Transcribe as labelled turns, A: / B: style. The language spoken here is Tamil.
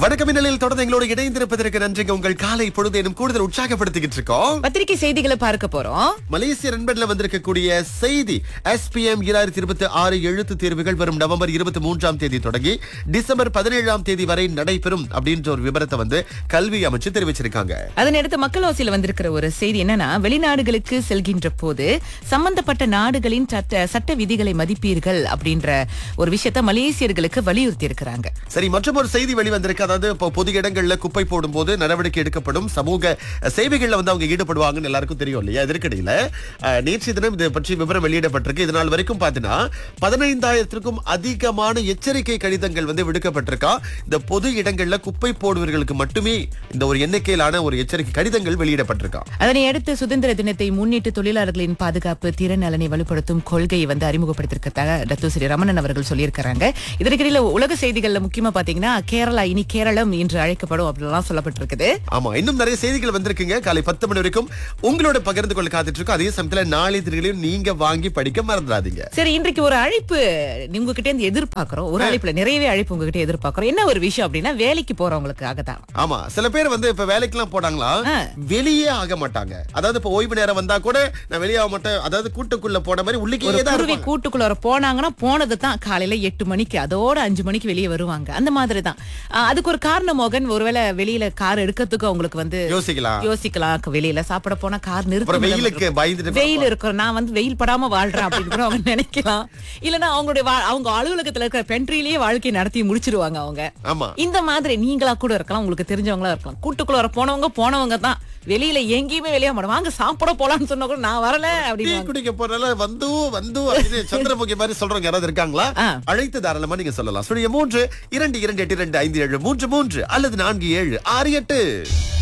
A: வணக்கம் மின்னலில் தொடர்ந்து எங்களோடு இணைந்திருப்பதற்கு நன்றிங்க உங்கள் காலை பொழுதேனும் கூடுதல் உற்சாகப்படுத்திக்கிட்டு இருக்கோம்
B: பத்திரிகை செய்திகளை பார்க்க போறோம்
A: மலேசிய நண்பன்ல வந்திருக்கக்கூடிய செய்தி எஸ்பிஎம் இரண்டாயிரத்தி இருபத்தி ஆறு எழுத்து தேர்வுகள் வரும் நவம்பர் இருபத்தி மூன்றாம் தேதி தொடங்கி டிசம்பர் பதினேழாம் தேதி வரை நடைபெறும் அப்படின்ற ஒரு விவரத்தை வந்து கல்வி அமைச்சு தெரிவிச்சிருக்காங்க
B: அதனடுத்து மக்கள் ஓசியில வந்திருக்கிற ஒரு செய்தி என்னன்னா வெளிநாடுகளுக்கு செல்கின்ற போது சம்பந்தப்பட்ட நாடுகளின் சட்ட சட்ட விதிகளை மதிப்பீர்கள் அப்படின்ற ஒரு விஷயத்த மலேசியர்களுக்கு வலியுறுத்தி இருக்கிறாங்க
A: சரி மற்றும் ஒரு செய்தி வெளிவந்திருக்கு அதாவது இப்போ பொது இடங்கள்ல குப்பை போடும்போது நடவடிக்கை எடுக்கப்படும் சமூக அஹ், சேவைகள்ல வந்து அவங்க ஈடுபடுவாங்கன்னு எல்லாருக்கும் தெரியும் இல்லையா இதற்கிடையில அஹ், நேற்றைய தினம் இதை பற்றி விவரம் வெளியிடப்பட்டிருக்கு இதனால் வரைக்கும் பார்த்தீங்கன்னா பதினைந்தாயிரத்திற்கும் அதிகமான எச்சரிக்கை கடிதங்கள் வந்து விடுக்கப்பட்டிருக்கா இந்த பொது இடங்கள்ல குப்பை போடுவர்களுக்கு மட்டுமே இந்த ஒரு எண்ணிக்கையிலான ஒரு எச்சரிக்கை கடிதங்கள் வெளியிடப்பட்டிருக்கா
B: அதனை அடுத்து சுதந்திர தினத்தை முன்னிட்டு தொழிலாளர்களின் பாதுகாப்பு திறன் நலனை வலுப்படுத்தும் கொள்கையை வந்து அறிமுகப்படுத்திருக்கிறதாக டத்து ஸ்ரீ ரமணன் அவர்கள் சொல்லியிருக்கிறாங்க இதற்கிடையில உலக செய்திகள்ல முக்கியமா பாத்தீங்கன்னா கேரளா இனி கேரளம் என்று அழைக்கப்படும் அப்படிலாம் சொல்லப்பட்டிருக்குது
A: ஆமா இன்னும் நிறைய செய்திகள் வந்திருக்குங்க காலை பத்து மணி வரைக்கும் உங்களோட பகிர்ந்து கொள்ள காத்துட்டு இருக்கோம் அதே சமயத்துல நாளிதழ்களையும் நீங்க வாங்கி படிக்க மறந்துடாதீங்க
B: சரி இன்றைக்கு ஒரு அழைப்பு உங்ககிட்ட இருந்து எதிர்பார்க்கிறோம் ஒரு அழைப்புல நிறையவே அழைப்பு உங்ககிட்ட எதிர்பார்க்கிறோம் என்ன ஒரு விஷயம் அப்படின்னா வேலைக்கு போறவங்களுக்காக தான்
A: ஆமா சில பேர் வந்து இப்ப வேலைக்கு எல்லாம் போனாங்களா
B: ஆ.
A: வெளியே ஆக மாட்டாங்க அதாவது இப்ப ஓய்வு நேரம் வந்தா கூட நான் வெளியே ஆக மாட்டேன் அதாவது கூட்டுக்குள்ள போன மாதிரி
B: ஒரு
A: உள்ளுக்கே தான்
B: குருவி
A: இருப்பாங்க.
B: கூட்டுக்குள்ள போனாங்கன்னா போனது தான் காலையில எட்டு மணிக்கு அதோட அஞ்சு மணிக்கு வெளியே வருவாங்க அந்த மாதிரி தான் ஆஹ் அதுக்கு ஒரு காரணம் மோகன் ஒருவேளை வெளியில கார் எடுக்கிறதுக்கு அவங்களுக்கு வந்து
A: யோசிக்கலாம்
B: யோசிக்கலாம் க- வெளியில சாப்பிட போனா கார்
A: அப்புறம்
B: நிறுத்த
A: வெயிலுக்கு பயந்துட்டு
B: வெயில் இருக்கிறோம் நான் வந்து வெயில் படாம வாழ்றேன் அப்படின்னு கூட அவங்க நினைக்கலாம் இல்லனா அவங்களுடைய வா- அவங்க அலுவலகத்துல இருக்கிற பென்ட்ரிலேயே வாழ்க்கை நடத்தி முடிச்சிருவாங்க அவங்க
A: ஆமா
B: இந்த மாதிரி நீங்களா கூட இருக்கலாம் உங்களுக்கு தெரிஞ்சவங்களா இருக்கலாம் கூட்டுக்குள்ள வர போனவங்க போனவங்க தான் வெளியில எங்கேயுமே வெளியே மாட்டோம் வாங்க சாப்பிட போலாம்னு சொன்னா கூட நான் வரல
A: டீ
B: அப்படின்னு
A: குடிக்க போறதால வந்து வந்து அப்படின்னு சந்திரமுகி மாதிரி சொல்றவங்க யாராவது இருக்காங்களா
B: ஆ.
A: அழைத்து தாராளமா நீங்க சொல்லலாம் சுழிய மூன்று இரண்டு இரண்டு எட்டு இரண்டு ஐந்து ஏழு மூன்று மூன்று அல்லது நான்கு ஏழு ஆறு எட்டு